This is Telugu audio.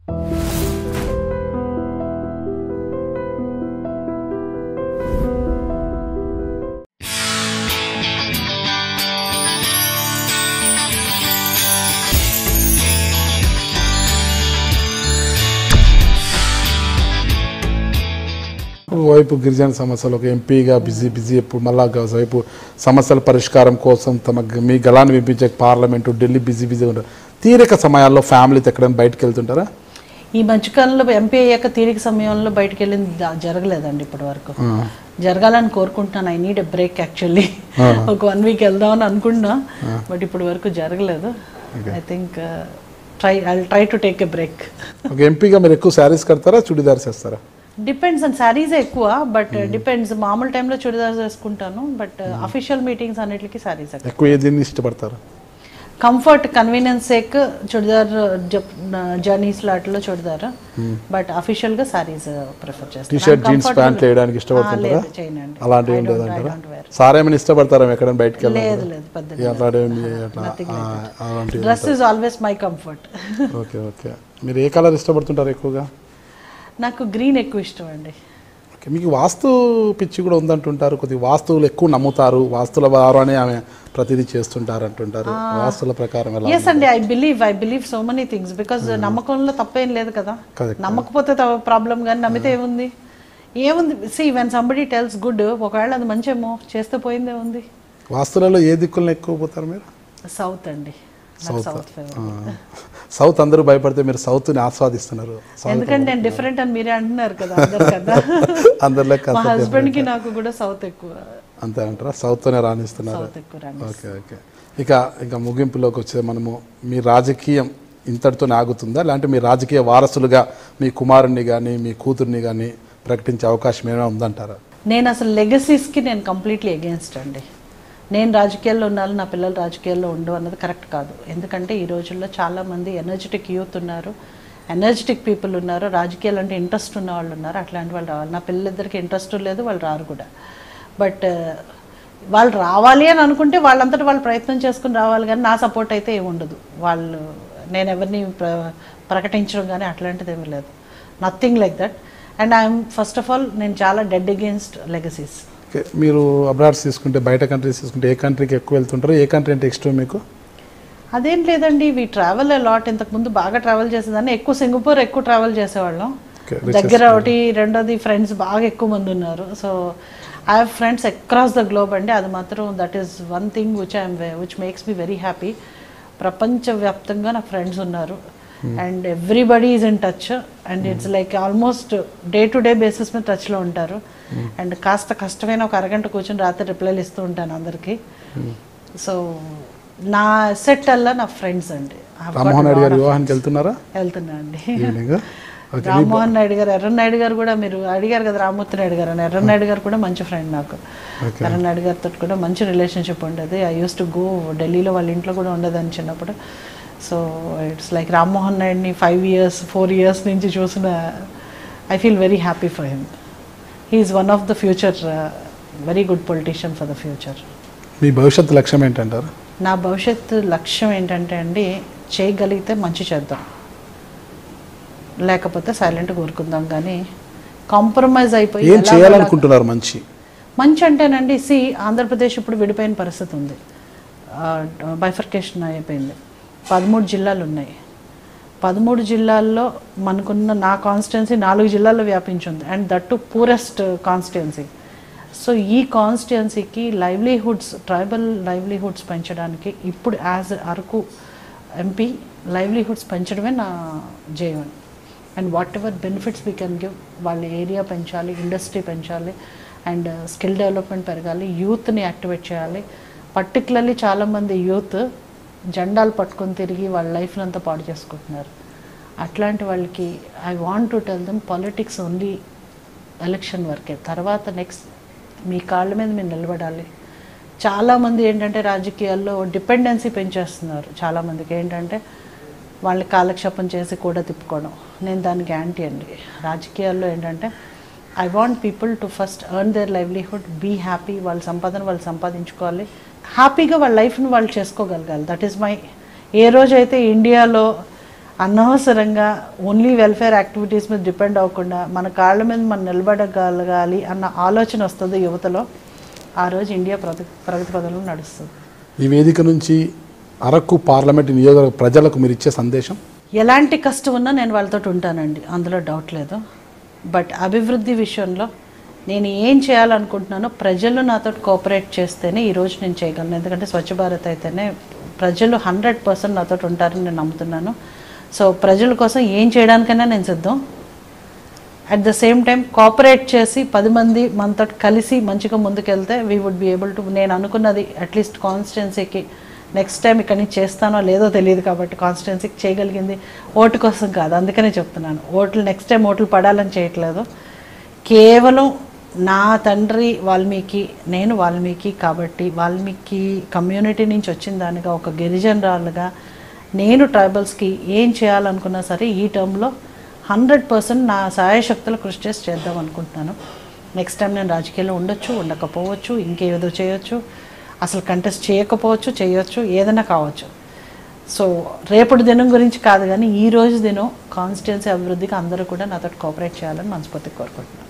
వైపు గిరిజన సమస్యలు ఒక ఎంపీగా బిజీ బిజీ ఎప్పుడు మళ్ళా వైపు సమస్యల పరిష్కారం కోసం తమ గ- మీ గలాన్ని వినిపించే పార్లమెంటు ఢిల్లీ బిజీ బిజీ ఉంటారు తీరిక సమయాల్లో ఫ్యామిలీతో ఎక్కడైనా బయటకు వెళ్తుంటారా ఈ మధ్యకాలంలో ఎంపీ అయ్యాక తీరిక సమయంలో బయటకు వెళ్ళింది దా- జరగలేదండి ఇప్పటి వరకు జరగాలని కోరుకుంటున్నాను I need a break actually ఒక వన్ వీక్ వెళ్దామని అనుకున్నా బట్ ఇప్పటి వరకు జరగలేదు I think try I try to take a break ఒక ఎంపీగా మీరు ఎక్కువ శారీస్ కడతారా చుడిదార్స్ వేస్తారా డిపెండ్స్ అండ్ శారీస్ ఎక్కువ బట్ డిపెండ్స్ మామూలు టైంలో చుడిదార్స్ వేసుకుంటాను బట్ అఫీషియల్ మీటింగ్స్ అన్నిటికీ శారీస్ ఎక్కువ ఏది ఇష్టపడతారు comfort convenience sake churidar journeys లాట్లో చుడిదార్ బట్ అఫీషియల్ గా సారీస్ ప్రిఫర్ చేస్తాను టీ షర్ట్ జీన్స్ ప్యాంట్ వేయడానికి ఇష్టపడుతుంటారా లేదు చేయనండి అలాంటివి ఏం I don't- I లేదంటారా don't wear. సార్ ఏమైనా ఇష్టపడతారా ఎక్కడైనా బయటకు లేదు వెళ్ళాలి లేదు పెద్ద అట్లాంటివి అట్లా ఆ, అలాంటివి dress is always my comfort okay okay మీరు ఏ కలర్ ఇష్టపడుతుంటారు ఎక్కువగా నాకు గ్రీన్ ఎక్కువ ఇష్టం అండి ఓకే మీకు వాస్తు పిచ్చి కూడా ఉందంటుంటారు కొద్దిగా వాస్తువులు ఎక్కువ నమ్ముతారు వాస్తుల వారు అని ఆమె ప్రతిదీ చేస్తుంటారు అంటుంటారు వాస్తుల ప్రకారం ఎలా ఎస్ అండి I believe I believe so many things because నమ్మకంలో తప్పేం లేదు కదా Correct. నమ్మకపోతే ప్రాబ్లం కానీ నమ్మితే ఏముంది ఏముంది see when somebody tells good ఒకవేళ అది మంచేమో చేస్తే పోయిందే ఉంది వాస్తులలో ఏ దిక్కులను ఎక్కువ పోతారు మీరు సౌత్ అండి నాకు సౌత్ ఫేవరెట్ ఆ, సౌత్ అందరూ భయపడితే మీరు సౌత్ని ఆస్వాదిస్తున్నారు సౌత్ ఎందుకంటే నేను డిఫరెంట్ అని మీరే అంటున్నారు కదా అందరు కదా అందరిలో మా కాస్త హస్బెండ్ కి నాకు కూడా సౌత్ ఎక్కువ అంతే అంటారా సౌత్తోనే రాణిస్తున్నారు సౌత్ ఎక్కువ రండి ఓకే ఓకే ఇక ఇక ముగింపులోకి వచ్చే మనము మీ రాజకీయం ఇంతటితోనే ఆగుతుందా లేదంటే మీ రాజకీయ వారసులుగా మీ కుమారుణ్ణి కానీ మీ కూతుర్ని కానీ ప్రకటించే అవకాశం ఏమైనా ఉందంటారా నేను అసలు లెగసీస్కి నేను కంప్లీట్లీ అగేన్స్ట్ అండి నేను రాజకీయాల్లో ఉన్నాను నా పిల్లలు రాజకీయాల్లో ఉండు అన్నది కరెక్ట్ కాదు ఎందుకంటే ఈ రోజుల్లో చాలామంది ఎనర్జెటిక్ యూత్ ఉన్నారు ఎనర్జెటిక్ పీపుల్ ఉన్నారు రాజకీయాలు అంటే ఇంట్రెస్ట్ ఉన్న వాళ్ళు ఉన్నారు అట్లాంటి వాళ్ళు రావాలి నా పిల్లలిద్దరికి ఇంట్రెస్ట్ లేదు వాళ్ళు రారు కూడా బట్ వాళ్ళు రావాలి అని అనుకుంటే వాళ్ళంతటా వాళ్ళు ప్రయత్నం చేసుకుని రావాలి కానీ నా సపోర్ట్ అయితే ఏమి ఉండదు వాళ్ళు నేను ఎవరిని ప్ర ప్రకటించడం కానీ అట్లాంటిది ఏమీ లేదు nothing like that and I'm first of all నేను చాలా డెడ్ అగేన్స్ట్ లెగసీస్ ఓకే మీరు అబ్రాడ్స్ తీసుకుంటే బయట కంట్రీస్ తీసుకుంటే ఏ కంట్రీకి ఎక్కువ వెళ్తుంటారు ఏ కంట్రీ అంటే ఇష్టం మీకు అదేం లేదండి వి ట్రావెల్ లాట్ ఇంతకుముందు బాగా ట్రావెల్ చేసేదాన్ని ఎక్కువ సింగపూర్ ఎక్కువ ట్రావెల్ చేసేవాళ్ళం ఓకే దగ్గర ఒకటి రెండోది ఫ్రెండ్స్ బాగా ఎక్కువ మంది ఉన్నారు so I have friends across the globe అండి అది మాత్రం that is one thing which I'm which makes me very happy ప్రపంచవ్యాప్తంగా నాకు ఫ్రెండ్స్ ఉన్నారు and everybody is in touch and it's like almost day to day basis మీద టచ్లో ఉంటారు అండ్ కాస్త కష్టమైన ఒక అరగంట కూర్చొని రాత్రి రిప్లైలు ఇస్తూ ఉంటాను అందరికీ సో నా సెట్ అల్లా నా ఫ్రెండ్స్ అండి I've got Rammohan a Reddy lot గారి of- వివాహానికి వెళ్తున్నారా వెళ్తున్నా అండి ఈవినింగ్ ఓకే రామ్మోహన్ నాయుడు గారు ఎర్రనాయుడు గారు కూడా మీరు అడిగారు కదా రామ్మూర్తి నాయుడు గారు అని ఎర్రనాయుడు గారు కూడా మంచి ఫ్రెండ్ నాకు Okay. ఎర్రనాయుడు గారితో కూడా మంచి రిలేషన్షిప్ ఉండేది ఐ యూస్ టు గో ఢిల్లీలో వాళ్ళ ఇంట్లో కూడా ఉండేదని చిన్నప్పుడు సో ఇట్స్ లైక్ రామ్మోహన్ నాయుడిని ఫైవ్ ఇయర్స్ ఫోర్ ఇయర్స్ నుంచి చూసిన I feel very happy for him he's one of the future very good politician for the future మీ భవిష్యత్తు లక్ష్యం ఏంటంటారు నా భవిష్యత్తు లక్ష్యం ఏంటంటే అండి చేయగలిగితే మంచి చేద్దాం లేకపోతే సైలెంట్గా ఊరుకుందాం కానీ కాంప్రమైజ్ అయిపోయి ఏం ఎలాగోలా- చేయాలనుకుంటున్నారు మంచి మంచి అంటేనండి సి ఆంధ్రప్రదేశ్ ఇప్పుడు విడిపోయిన పరిస్థితి ఉంది బైఫర్కేషన్ అయిపోయింది పదమూడు జిల్లాలు ఉన్నాయి పదమూడు జిల్లాల్లో మనకున్న నా కాన్స్టిట్యున్సీ నాలుగు జిల్లాల్లో వ్యాపించింది and that to poorest constituency so ఈ కాన్స్టిట్యున్సీకి లైవ్లీహుడ్స్ ట్రైబల్ లైవ్లీహుడ్స్ పెంచడానికి ఇప్పుడు యాజ్ అరకు ఎంపీ లైవ్లీహుడ్స్ పెంచడమే నా జయం and whatever benefits we can give వాళ్ళ ఏరియా పెంచాలి ఇండస్ట్రీ పెంచాలి అండ్ స్కిల్ డెవలప్మెంట్ పెరగాలి యూత్ని యాక్టివేట్ చేయాలి పర్టికులర్లీ చాలామంది యూత్ జెండాలు పట్టుకొని తిరిగి వాళ్ళ లైఫ్ని అంతా పాడు చేసుకుంటున్నారు అట్లాంటి వాళ్ళకి I want to tell them politics only election వరకే తర్వాత నెక్స్ట్ మీ కాళ్ళ మీద మీరు నిలబడాలి చాలామంది ఏంటంటే రాజకీయాల్లో డిపెండెన్సీ పెంచేస్తున్నారు చాలామందికి ఏంటంటే వాళ్ళని కాలక్షేపం చేసి కూడా తిప్పుకోవడం నేను దానికి యాంటీ అండి రాజకీయాల్లో ఏంటంటే I want people to first earn their livelihood be happy వాళ్ళ సంపాదన వాళ్ళు సంపాదించుకోవాలి హ్యాపీగా వాళ్ళ లైఫ్ని వాళ్ళు చేసుకోగలగాలి దట్ ఈస్ మై ఏ రోజైతే ఇండియాలో అనవసరంగా ఓన్లీ వెల్ఫేర్ యాక్టివిటీస్ మీద డిపెండ్ అవ్వకుండా మన కాళ్ళ మీద మనం నిలబడగలగాలి అన్న ఆలోచన వస్తుంది యువతలో ఆ రోజు ఇండియా ప్రగతి ప్రగతి పదంలో నడుస్తుంది ఈ వేదిక నుంచి అరకు పార్లమెంట్ నియోజకవర్గ ప్రజలకు మీరు ఇచ్చే సందేశం ఎలాంటి కష్టం ఉన్నా నేను వాళ్ళతో ఉంటానండి అందులో డౌట్ లేదు బట్ అభివృద్ధి విషయంలో నేను ఏం చేయాలనుకుంటున్నానో ప్రజలు నాతో కోఆపరేట్ చేస్తేనే ఈరోజు నేను చేయగలను ఎందుకంటే స్వచ్ఛ భారత్ అయితేనే ప్రజలు హండ్రెడ్ పర్సెంట్ నాతో ఉంటారని నేను నమ్ముతున్నాను సో ప్రజల కోసం ఏం చేయడానికైనా నేను సిద్ధం at the same time cooperate చేసి పది మంది మనతో కలిసి మంచిగా ముందుకెళ్తే we would be able to నేను అనుకున్నది అట్లీస్ట్ కాన్స్టిట్యున్సీకి నెక్స్ట్ టైం ఇక్కడ నుంచి చేస్తానో లేదో తెలియదు కాబట్టి కాన్స్టిట్యున్సీకి చేయగలిగింది ఓటు కోసం కాదు అందుకనే చెప్తున్నాను ఓట్లు నెక్స్ట్ టైం ఓట్లు పడాలని చేయట్లేదు కేవలం నా తండ్రి వాల్మీకి నేను వాల్మీకి కాబట్టి వాల్మీకి కమ్యూనిటీ నుంచి వచ్చిన దానిగా ఒక గిరిజనరాలుగా నేను ట్రైబల్స్కి ఏం చేయాలనుకున్నా సరే ఈ టర్మ్లో హండ్రెడ్ పర్సెంట్ నా సహాయశక్తులు కృషి చేసి చేద్దాం అనుకుంటున్నాను నెక్స్ట్ టైం నేను రాజకీయాల్లో ఉండొచ్చు ఉండకపోవచ్చు ఇంకేదో చేయొచ్చు అసలు కంటెస్ట్ చేయకపోవచ్చు చేయొచ్చు ఏదైనా కావచ్చు సో రేపటి దినం గురించి కాదు కానీ ఈ రోజు దినం కాన్స్టిట్యున్సీ అభివృద్ధికి అందరూ కూడా నాతో కోఆపరేట్ చేయాలని మనస్ఫూర్తిగా కోరుకుంటున్నాను